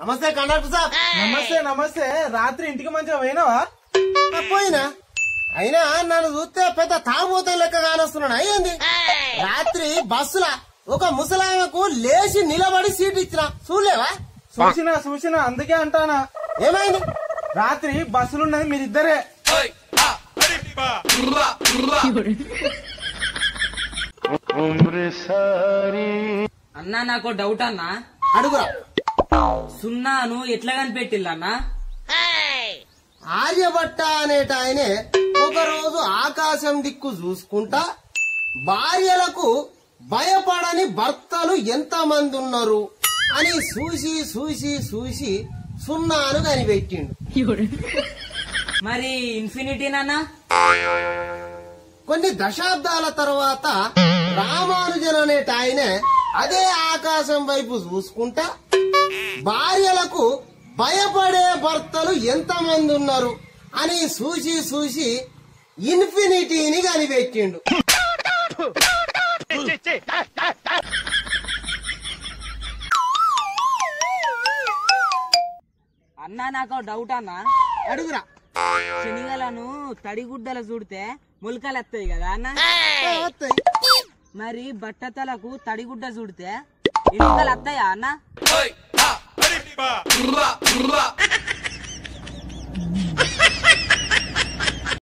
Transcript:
నమస్తే కండక్టర్ సాబ్ నమస్తే నమస్తే రాత్రి ఇంటికి మంచిగా పోయినావా ఆ, పోయినా అయినా నన్ను చూస్తే పెద్ద తాగుబోతే లెక్క కానొస్తున్నాడు అయ్యింది రాత్రి బస్సుల ఒక ముసలామెకు లేచి నిలబడి సీట్ ఇచ్చిన చూడలేవా చూసినా చూసినా అందుకే అంటానా ఏమైంది రాత్రి బస్సులున్నది మీరిద్దరే అన్నా నాకు డౌట్ అన్నా అడుగురా సున్నాను ఎట్లా కనిపెట్టిల్లన్నా ఆర్యభట్ట అనేట ఆయనే ఒకరోజు ఆకాశం దిక్కు చూసుకుంటా భార్యలకు భయపడని భర్తలు ఎంతమంది ఉన్నారు అని చూసి చూసి చూసి సున్నాను కనిపెట్టిండు మరి ఇన్ఫినిటీనా కొన్ని దశాబ్దాల తర్వాత రామానుజన్ అనేట ఆయన అదే ఆకాశం వైపు చూసుకుంటా భార్యలకు భయపడే భర్తలు ఎంతమంది ఉన్నారు అని చూసి చూసి ఇన్ఫినిటీని కనిపెట్టిండు అన్నా నాకు డౌట్ అన్నా అడుగురా శనిగలను తడిగుడ్డలు చూడితే మొలకలు వస్తాయి కదా అన్న వస్తాయి. మరి బట్టతలకు తడిగుడ్డ చూడితే ఎలుకలు వస్తాయా అన్న